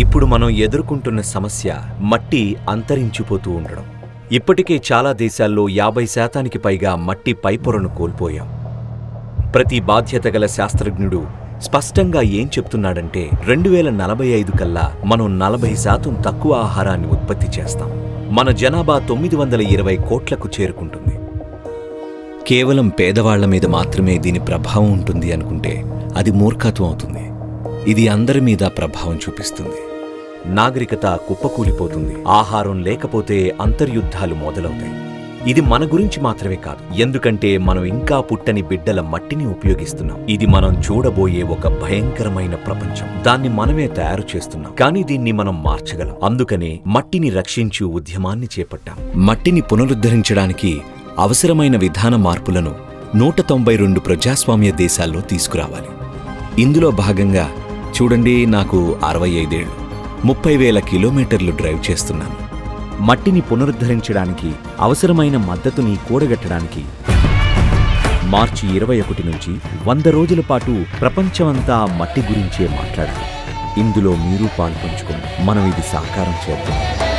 ఇప్పుడు మనం ఎదుర్కొంటున్న సమస్య మట్టి అంతరించిపోతూ ఉండడం ఇప్పటికే చాలా దేశాల్లో యాభై శాతానికి పైగా మట్టి పైపొరను కోల్పోయాం ప్రతి బాధ్యత గల శాస్త్రజ్ఞుడు స్పష్టంగా ఏం చెప్తున్నాడంటే రెండు వేల నలభై ఐదు కల్లా మనం నలభై శాతం తక్కువ ఆహారాన్ని ఉత్పత్తి చేస్తాం మన జనాభా తొమ్మిది వందల ఇరవై కోట్లకు చేరుకుంటుంది కేవలం పేదవాళ్ల మీద మాత్రమే దీని ప్రభావం ఉంటుంది అనుకుంటే అది మూర్ఖత్వం అవుతుంది ఇది అందరి మీద ప్రభావం చూపిస్తుంది నాగరికత కుప్పకూలిపోతుంది ఆహారం లేకపోతే అంతర్యుద్ధాలు మొదలవుతాయి ఇది మన గురించి మాత్రమే కాదు ఎందుకంటే మనం ఇంకా పుట్టని బిడ్డల మట్టిని ఉపయోగిస్తున్నాం ఇది మనం చూడబోయే ఒక భయంకరమైన ప్రపంచం దాన్ని మనమే తయారు చేస్తున్నాం కానీ దీన్ని మనం మార్చగలం అందుకనే మట్టిని రక్షించు ఉద్యమాన్ని చేపట్టాం మట్టిని పునరుద్ధరించడానికి అవసరమైన విధాన మార్పులను నూట తొంభై రెండు ప్రజాస్వామ్య దేశాల్లో తీసుకురావాలి ఇందులో భాగంగా చూడండి నాకు అరవై ఐదేళ్లు ముప్పై వేల కిలోమీటర్లు డ్రైవ్ చేస్తున్నాను మట్టిని పునరుద్ధరించడానికి అవసరమైన మద్దతుని కూడగట్టడానికి మార్చి ఇరవై ఒకటి నుంచి వంద రోజుల పాటు ప్రపంచమంతా మట్టి గురించే మాట్లాడాలి ఇందులో మీరు పాల్పంచుకొని మనం ఇది సాకారం చేద్దాం